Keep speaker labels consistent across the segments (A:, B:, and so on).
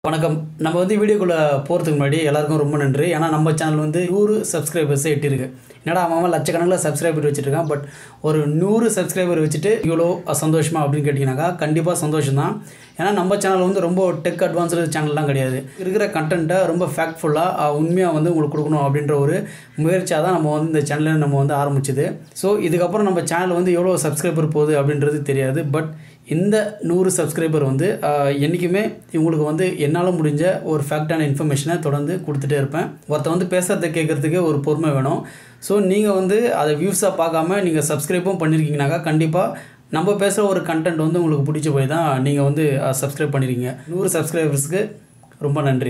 A: வணக்கம் நம்ம வந்து வீடியோக்குள்ளே போகிறதுக்கு முன்னாடி எல்லாருக்கும் ரொம்ப நன்றி ஏன்னா நம்ம சேனல் வந்து நூறு சப்ஸ்கிரைபர்ஸே எட்டிருக்கு என்னடா அவன் அவன் லட்சக்கணக்கில் சப்ஸ்கிரைபர் வச்சுருக்கான் பட் ஒரு நூறு சப்ஸ்கிரைபர் வச்சுட்டு இவ்வளோ சந்தோஷமா அப்படின்னு கேட்டிங்கனாக்கா கண்டிப்பாக சந்தோஷம் தான் ஏன்னா நம்ம சேனல் வந்து ரொம்ப டெக் அட்வான்ஸ்டு சேனல்லாம் கிடையாது இருக்கிற கண்டென்ட்டை ரொம்ப ஃபேக்ட்ஃபுல்லாக உண்மையாக வந்து உங்களுக்கு கொடுக்கணும் அப்படின்ற ஒரு முயற்சியாக தான் நம்ம வந்து இந்த சேனலை நம்ம வந்து ஆரம்பிச்சது ஸோ இதுக்கப்புறம் நம்ம சேனல் வந்து எவ்வளோ சப்ஸ்கிரைபர் போகுது அப்படின்றது தெரியாது பட் இந்த நூறு சப்ஸ்கிரைபர் வந்து ஆஹ், என்றைக்குமே இவங்களுக்கு வந்து என்னால் முடிஞ்ச ஒரு ஃபேக்டான இன்ஃபர்மேஷனை தொடர்ந்து கொடுத்துட்டே இருப்பேன் ஒருத்த வந்து பேசுகிறத கேட்குறதுக்கு ஒரு பொறுமை வேணும் ஸோ நீங்கள் வந்து அதை வியூஸாக பார்க்காம நீங்கள் சப்ஸ்கிரைப்பும் பண்ணியிருக்கீங்கனாக்கா கண்டிப்பாக நம்ம பேசுகிற ஒரு கண்டென்ட் வந்து உங்களுக்கு பிடிச்சி போய் தான் நீங்கள் வந்து சப்ஸ்கிரைப் பண்ணிருக்கீங்க நூறு சப்ஸ்கிரைபர்ஸ்க்கு ரொம்ப நன்றி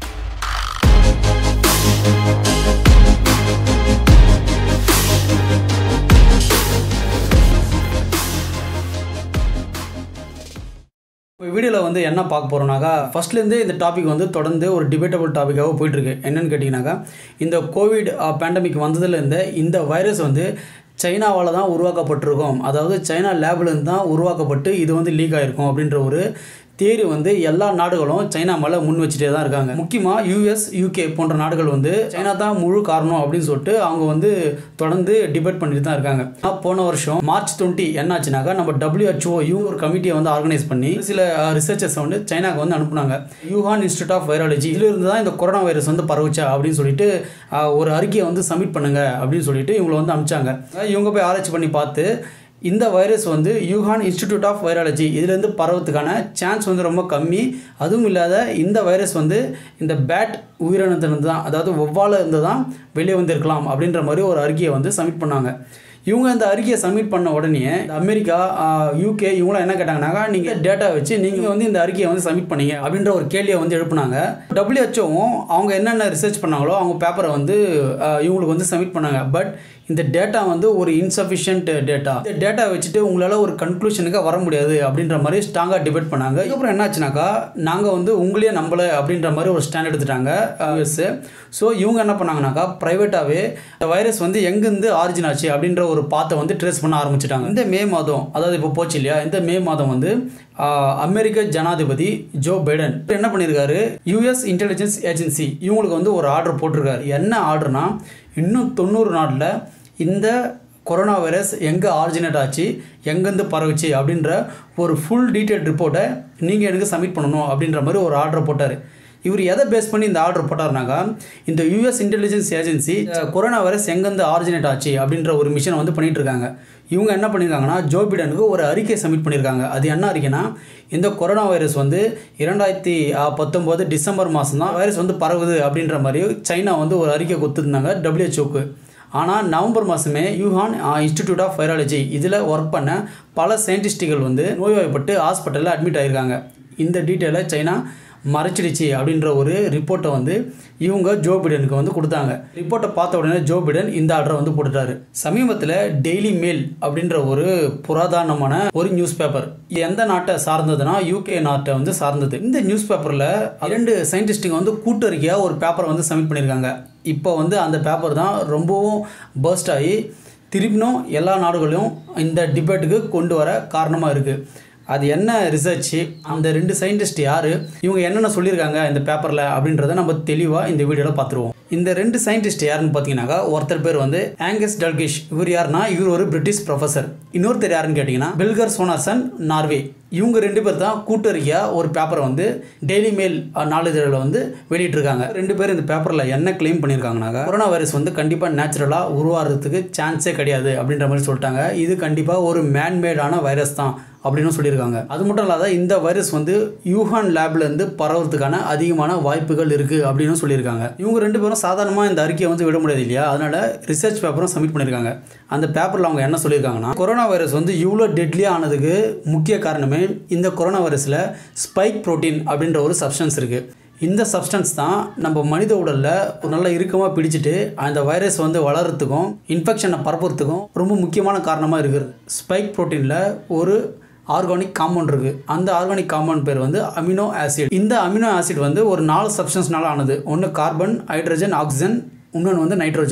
A: இப்போ வீடியோவில் வந்து என்ன பார்க்க போகிறோம்னாக்கா ஃபர்ஸ்ட்லேருந்தே இந்த டாபிக் வந்து தொடர்ந்து ஒரு டிபேட்டபிள் டாப்பிக்காக போயிட்டுருக்கு என்னன்னு கேட்டிங்கனாக்கா இந்த கோவிட் பேண்டமிக் வந்ததுலேருந்து இந்த வைரஸ் வந்து சைனாவால் தான் உருவாக்கப்பட்டிருக்கும் அதாவது சைனா லேப்லேருந்து தான் உருவாக்கப்பட்டு இது வந்து லீக் ஆகிருக்கும் அப்படின்ற ஒரு தேரி வந்து எல்லா நாடுகளும் சைனா மேலே முன் வச்சுட்டே தான் இருக்காங்க முக்கியமாக யூஎஸ் யூகே போன்ற நாடுகள் வந்து சைனா தான் முழு காரணம் அப்படின்னு சொல்லிட்டு அவங்க வந்து தொடர்ந்து டிபேட் பண்ணிட்டு தான் இருக்காங்க ஆனா, போன வருஷம் மார்ச் டுவெண்ட்டி என்னாச்சுனாக்கா நம்ம WHO இவங்க ஒரு கமிட்டியை வந்து ஆர்கனைஸ் பண்ணி சில ரிசர்ச்சர்ஸ் வந்து சைனாக்கு வந்து அனுப்புனாங்க யூஹான் இன்ஸ்டியூட் ஆஃப் வைராலஜி இதுல இருந்து தான் இந்த கொரோனா வைரஸ் வந்து பரவுச்சா அப்படின்னு சொல்லிட்டு ஆஹ், ஒரு அறிக்கையை வந்து சப்மிட் பண்ணுங்க அப்படின்னு சொல்லிட்டு இவங்களை வந்து அனுப்பிச்சாங்க இவங்க போய் ஆராய்ச்சி பண்ணி பார்த்து இந்த வைரஸ் வந்து யூஹான் இன்ஸ்டிடியூட் ஆஃப் வைராலஜி இதுலேருந்து பரவத்துக்கான சான்ஸ் வந்து ரொம்ப கம்மி அதுவும் இல்லாத இந்த வைரஸ் வந்து இந்த பேட் உயிரினத்திலிருந்து தான் அதாவது ஒவ்வால இருந்து தான் வெளியே வந்திருக்கலாம் அப்படின்ற மாதிரி ஒரு அறிக்கையை வந்து சப்மிட் பண்ணாங்க இவங்க இந்த அறிக்கையை சப்மிட் பண்ண உடனே இந்த அமெரிக்கா யூகே இவங்களாம் என்ன கேட்டாங்கனாக்கா நீங்கள் டேட்டா வச்சு நீங்கள் வந்து இந்த அறிக்கையை வந்து சப்மிட் பண்ணீங்க அப்படின்ற ஒரு கேள்வியை வந்து எழுப்புனாங்க டபிள்யூஹெச்ஓவும் அவங்க என்னென்ன ரிசர்ச் பண்ணாங்களோ அவங்க பேப்பரை வந்து ஆஹ், இவங்களுக்கு வந்து சப்மிட் பண்ணாங்க பட் இந்த டேட்டா வந்து ஒரு இன்சஃபிஷியன்ட் டேட்டா இந்த டேட்டா வச்சுட்டு உங்களால் ஒரு கன்க்ளூஷனுக்கு வர முடியாது அப்படின்ற மாதிரி ஸ்ட்ராங்காக டிபேட் பண்ணாங்க அதுக்கப்புறம் என்னாச்சுனாக்கா நாங்கள் வந்து உங்களையே நம்பலை அப்படின்ற மாதிரி ஒரு ஸ்டாண்ட் எடுத்துட்டாங்க யூஎஸ் ஸோ இவங்க என்ன பண்ணாங்கனாக்கா ப்ரைவேட்டாகவே இந்த வைரஸ் வந்து எங்கேருந்து ஆரிஜின் ஆச்சு அப்படின்ற ஒரு பாத்தை வந்து ட்ரேஸ் பண்ண ஆரம்பிச்சிட்டாங்க இந்த மே மாதம் அதாவது இப்போ போச்சு இல்லையா இந்த மே மாதம் வந்து ஆஹ், அமெரிக்க ஜனாதிபதி ஜோ பைடன் என்ன பண்ணியிருக்காரு யூஎஸ் இன்டெலிஜென்ஸ் ஏஜென்சி இவங்களுக்கு வந்து ஒரு ஆர்டர் போட்டிருக்காரு என்ன ஆர்டர்னா இன்னும் தொண்ணூறு நாளில் இந்த கொரோனா வைரஸ் எங்கே ஆரிஜினேட் ஆச்சு எங்கேருந்து பரவுச்சு அப்படின்ற ஒரு ஃபுல் டீட்டெயில் ரிப்போர்ட்டை நீங்கள் எனக்கு சப்மிட் பண்ணணும் அப்படின்ற மாதிரி ஒரு ஆர்டர் போட்டார் இவர் எதை பேஸ் பண்ணி இந்த ஆர்டர் போட்டார்னாக்கா இந்த US intelligence agency corona virus எங்கேருந்து ஆரிஜினேட் ஆச்சு அப்படின்ற ஒரு மிஷனை வந்து பண்ணிட்டு இருக்காங்க இவங்க என்ன பண்ணியிருக்காங்கன்னா ஜோ பிடனுக்கு ஒரு அறிக்கை சப்மிட் பண்ணியிருக்காங்க அது என்ன அறிக்கைனா இந்த கொரோனா வைரஸ் வந்து இரண்டாயிரத்தி பத்தொம்போது டிசம்பர் மாதம் தான் வைரஸ் வந்து பரவுது அப்படின்ற மாதிரி சைனா வந்து ஒரு அறிக்கை கொடுத்துருந்தாங்க டபிள்யூஹெச்ஓக்கு ஆனால் நவம்பர் மாதமே யூஹான் இன்ஸ்டிடியூட் ஆஃப் வைராலஜி இதில் ஒர்க் பண்ண பல சயின்டிஸ்ட்டுகள் வந்து நோய்வாய்ப்பட்டு ஹாஸ்பிட்டலில் அட்மிட் ஆகியிருக்காங்க இந்த டீட்டெயிலை சைனா மறைச்சிடுச்சு அப்படின்ற ஒரு ரிப்போர்ட்டை வந்து இவங்க ஜோ பிடனுக்கு வந்து கொடுத்தாங்க ரிப்போர்ட்டை பார்த்த உடனே ஜோ பிடன் இந்த ஆர்டரை வந்து போட்டுட்டாரு சமீபத்தில் டெய்லி மெயில் அப்படின்ற ஒரு புராதனமான ஒரு நியூஸ் பேப்பர் எந்த நாட்டை சார்ந்ததுன்னா யூகே நாட்டை வந்து சார்ந்தது இந்த நியூஸ் பேப்பரில் இரண்டு சயின்டிஸ்ட்டுங்க வந்து கூட்டறிக்கையாக ஒரு பேப்பரை வந்து சப்மிட் பண்ணியிருக்காங்க இப்போ வந்து அந்த பேப்பர் தான் ரொம்பவும் பர்ஸ்ட் ஆகி திருப்பினும் எல்லா நாடுகளையும் இந்த டிபேட்டுக்கு கொண்டு வர காரணமாக இருக்குது அது என்ன ரிசர்ச்சு அந்த ரெண்டு சயின்டிஸ்ட் யார் இவங்க என்னென்ன சொல்லியிருக்காங்க இந்த பேப்பரில் அப்படின்றத நம்ம தெளிவாக இந்த வீடியோவில் பார்த்துருவோம் இந்த ரெண்டு சயின்டிஸ்ட் யாருன்னு பார்த்தீங்கன்னாக்கா ஒருத்தர் பேர் வந்து ஆங்கஸ் டல்கிஷ் இவர் யாருன்னா இவர் ஒரு பிரிட்டிஷ் ப்ரொஃபசர் இன்னொருத்தர் யாருன்னு கேட்டிங்கன்னா பில்கர் சோனாசன் நார்வே இவங்க ரெண்டு பேர் தான் கூட்டறிக்கையாக ஒரு பேப்பரை வந்து டெய்லி மெயில் நாளிதழில் வந்து வெளியிட்டிருக்காங்க ரெண்டு பேரும் இந்த பேப்பரில் என்ன கிளைம் பண்ணியிருக்காங்கனாக்கா கொரோனா வைரஸ் வந்து கண்டிப்பாக நேச்சுரலாக உருவாகிறதுக்கு சான்ஸே கிடையாது அப்படின்ற மாதிரி சொல்லிட்டாங்க இது கண்டிப்பாக ஒரு மேன்மேடான வைரஸ் தான் அப்படின்னு சொல்லியிருக்காங்க அது மட்டும் இல்லாத இந்த வைரஸ் வந்து யூஹான் லேப்லேருந்து பரவுறதுக்கான அதிகமான வாய்ப்புகள் இருக்குது அப்படின்னு சொல்லியிருக்காங்க இவங்க ரெண்டு பேரும் சாதாரணமாக இந்த அறிக்கையை வந்து விட முடியாது இல்லையா அதனால ரிசர்ச் பேப்பரும் சப்மிட் பண்ணியிருக்காங்க அந்த பேப்பரில் அவங்க என்ன சொல்லியிருக்காங்கன்னா கொரோனா வைரஸ் வந்து இவ்வளோ டெட்லியாக ஆனதுக்கு முக்கிய காரணமே இந்த கொரோனா வைரஸில் ஸ்பைக் புரோட்டீன் அப்படின்ற ஒரு சப்ஸ்டன்ஸ் இருக்குது இந்த சப்ஸ்டன்ஸ் தான் நம்ம மனித உடலில் ஒரு நல்ல இறுக்கமாக பிடிச்சிட்டு அந்த வைரஸ் வந்து வளர்கிறதுக்கும் இன்ஃபெக்ஷனை பரப்புறதுக்கும் ரொம்ப முக்கியமான காரணமாக இருக்குது ஸ்பைக் புரோட்டீனில் ஒரு ஆர்கானிக் காம்பவுண்ட் இருக்குது அந்த ஆர்கானிக் காம்பவுண்ட் பேர் வந்து அமினோ ஆசிட் இந்த அமினோ ஆசிட் வந்து ஒரு நாலு சப்ஸ்டன்ஸ்னால ஆனது ஒன்று கார்பன் ஹைட்ரஜன் ஆக்சிஜன் இன்னொன்று வந்து நைட்ரோஜன்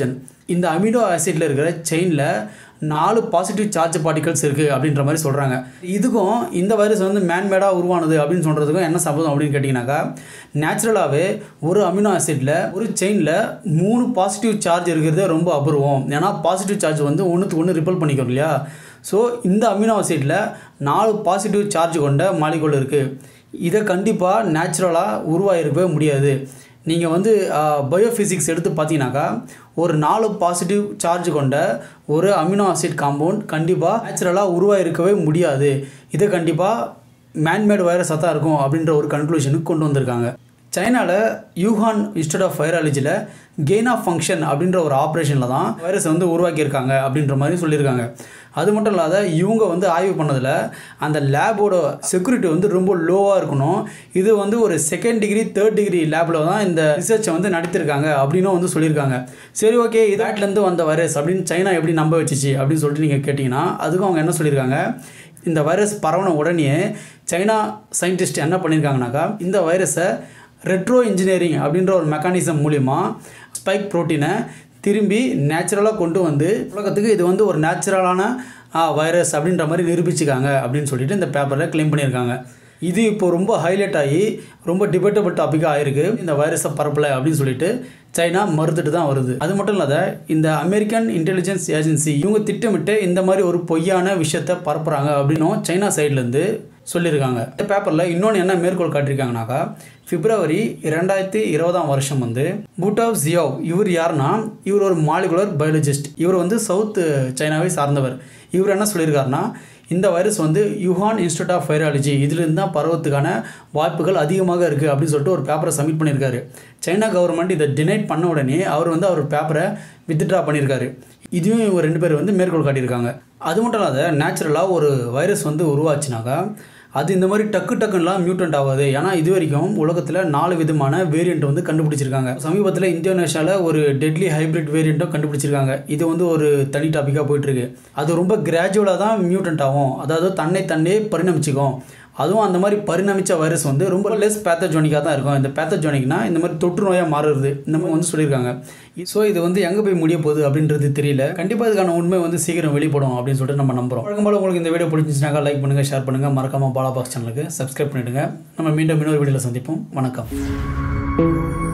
A: இந்த அமினோ ஆசிட்டில் இருக்கிற செயினில் நாலு பாசிட்டிவ் சார்ஜ் பார்ட்டிகல்ஸ் இருக்குது அப்படின்ற மாதிரி சொல்கிறாங்க இதுக்கும் இந்த வைரஸ் வந்து மேன்மேடாக உருவானது அப்படின்னு சொல்கிறதுக்கும் என்ன சம்பந்தம் அப்படின்னு கேட்டிங்கனாக்கா நேச்சுரலாகவே ஒரு அமினோ ஆசிட்டில் ஒரு செயினில் மூணு பாசிட்டிவ் சார்ஜ் இருக்கிறது ரொம்ப அபூர்வம் ஏன்னா பாசிட்டிவ் சார்ஜ் வந்து ஒன்றுத்துக்கு ஒன்று ரிப்பல் பண்ணிக்கும் இல்லையா ஸோ இந்த அமினோ ஆசிட்டில் நாலு பாசிட்டிவ் சார்ஜ் கொண்ட மாலிகூல் இருக்குது இதை கண்டிப்பாக நேச்சுரலாக உருவாகிருக்கவே முடியாது நீங்கள் வந்து பயோஃபிசிக்ஸ் எடுத்து பார்த்தீங்கன்னாக்கா ஒரு நாலு பாசிட்டிவ் சார்ஜ் கொண்ட ஒரு அமினோ ஆசிட் காம்பவுண்ட் கண்டிப்பாக நேச்சுரலாக உருவாகிருக்கவே முடியாது இதை கண்டிப்பாக மேன்மேட் வைரஸாக தான் இருக்கும் அப்படின்ற ஒரு கன்க்ளூஷனுக்கு கொண்டு வந்திருக்காங்க சைனாவில் யூஹான் இன்ஸ்டியூட் ஆஃப் வைராலஜியில் கெயின் ஆஃப் ஃபங்க்ஷன் அப்படின்ற ஒரு ஆப்ரேஷனில் தான் வைரஸ் வந்து உருவாக்கியிருக்காங்க அப்படின்ற மாதிரி சொல்லியிருக்காங்க அது மட்டும் இல்லாத இவங்க வந்து ஆய்வு பண்ணதில் அந்த லேபோட செக்யூரிட்டி வந்து ரொம்ப லோவாக இருக்கணும் இது வந்து ஒரு செகண்ட் டிகிரி தேர்ட் டிகிரி லேபில் தான் இந்த ரிசர்ச்சை வந்து நடத்திருக்காங்க அப்படின்னும் வந்து சொல்லியிருக்காங்க சரி ஓகே இதாட்லேருந்து வந்த வைரஸ் அப்படின்னு சைனா எப்படி நம்ப வச்சிச்சு அப்படின்னு சொல்லிட்டு நீங்கள் கேட்டிங்கன்னா அதுக்கும் அவங்க என்ன சொல்லியிருக்காங்க இந்த வைரஸ் பரவன உடனே சைனா சயின்டிஸ்ட் என்ன பண்ணியிருக்காங்கனாக்கா இந்த வைரஸை ரெட்ரோ இன்ஜினியரிங் அப்படின்ற ஒரு மெக்கானிசம் மூலிமா ஸ்பைக் ப்ரோட்டீனை திரும்பி நேச்சுரலாக கொண்டு வந்து உலகத்துக்கு இது வந்து ஒரு நேச்சுரலான வைரஸ் அப்படின்ற மாதிரி நிரூபிச்சுக்காங்க அப்படின்னு சொல்லிட்டு இந்த பேப்பரில் க்ளைம் பண்ணியிருக்காங்க இது இப்போ ரொம்ப ஹைலைட் ஆகி ரொம்ப டிபேட்டபிள் டாப்பிக்காக ஆயிருக்கு இந்த வைரஸை பரப்பலை அப்படின்னு சொல்லிட்டு சைனா மறுத்துட்டு தான் வருது அது மட்டும் இல்லாத இந்த அமெரிக்கன் இன்டெலிஜென்ஸ் ஏஜென்சி இவங்க திட்டமிட்டு இந்த மாதிரி ஒரு பொய்யான விஷயத்த பரப்புகிறாங்க அப்படின்னும் சைனா சைட்லேருந்து சொல்லியிருக்காங்க இந்த பேப்பரில் இன்னொன்று என்ன மேற்கோள் காட்டியிருக்காங்கனாக்கா பிப்ரவரி ரெண்டாயிரத்தி இருபதாம் வருஷம் வந்து பூட்டாவ் ஜியோவ் இவர் யாருன்னா இவர் ஒரு மாலிகுலர் பயாலஜிஸ்ட் இவர் வந்து சவுத் சைனாவை சார்ந்தவர் இவர் என்ன சொல்லியிருக்காருன்னா இந்த வைரஸ் வந்து யுஹான் இன்ஸ்டியூட் ஆஃப் வைராலஜி இதுலேருந்து தான் பரவத்துக்கான வாய்ப்புகள் அதிகமாக இருக்குது அப்படின்னு சொல்லிட்டு ஒரு பேப்பரை சப்மிட் பண்ணியிருக்காரு சைனா கவர்மெண்ட் இதை டினைட் பண்ண உடனே அவர் வந்து அவர் பேப்பரை வித்ட்ரா பண்ணியிருக்காரு இதையும் இவங்க ரெண்டு பேர் வந்து மேற்கோள் காட்டியிருக்காங்க அது மட்டும் இல்லாத நேச்சுரலாக ஒரு வைரஸ் வந்து உருவாச்சுனாக்கா அது இந்த மாதிரி டக்கு டக்குன்னெலாம் மியூட்டன்ட் ஆகாது ஏன்னா இது வரைக்கும் உலகத்தில் நாலு விதமான வேரியண்ட் வந்து கண்டுபிடிச்சிருக்காங்க சமீபத்தில் இந்தோனேஷியாவில் ஒரு டெட்லி ஹைப்ரிட் வேரியண்ட்டும் கண்டுபிடிச்சிருக்காங்க இது வந்து ஒரு தனி டாப்பிக்காக போயிட்டுருக்கு அது ரொம்ப கிராஜுவலாக தான் மியூட்டன்ட் ஆகும் அதாவது தன்னை தன்னே பரிணமிச்சிக்கும் அதுவும் அந்த மாதிரி பரிணமித்த வைரஸ் வந்து ரொம்ப லெஸ் பேத்தஜோனிக்காக தான் இருக்கும் இந்த பேத்தஜோனிக்னா இந்த மாதிரி தொற்று நோயாக மாறுறது இந்த மாதிரி வந்து சொல்லியிருக்காங்க ஸோ இது வந்து எங்கே போய் முடிய போகுது அப்படின்றது தெரியல கண்டிப்பாக இதுக்கான உண்மை வந்து சீக்கிரம் வெளிப்படும் அப்படின்னு சொல்லிட்டு நம்ம நம்புறோம் வழக்கம் போல உங்களுக்கு இந்த வீடியோ பிடிச்சிச்சுனாக்கா லைக் பண்ணுங்கள் ஷேர் பண்ணுங்கள் மறக்காமல் பாலா பாக்ஸ் சேனலுக்கு சப்ஸ்கிரைப் பண்ணிவிடுங்க நம்ம மீண்டும் இன்னொரு வீடியோவில் சந்திப்போம் வணக்கம்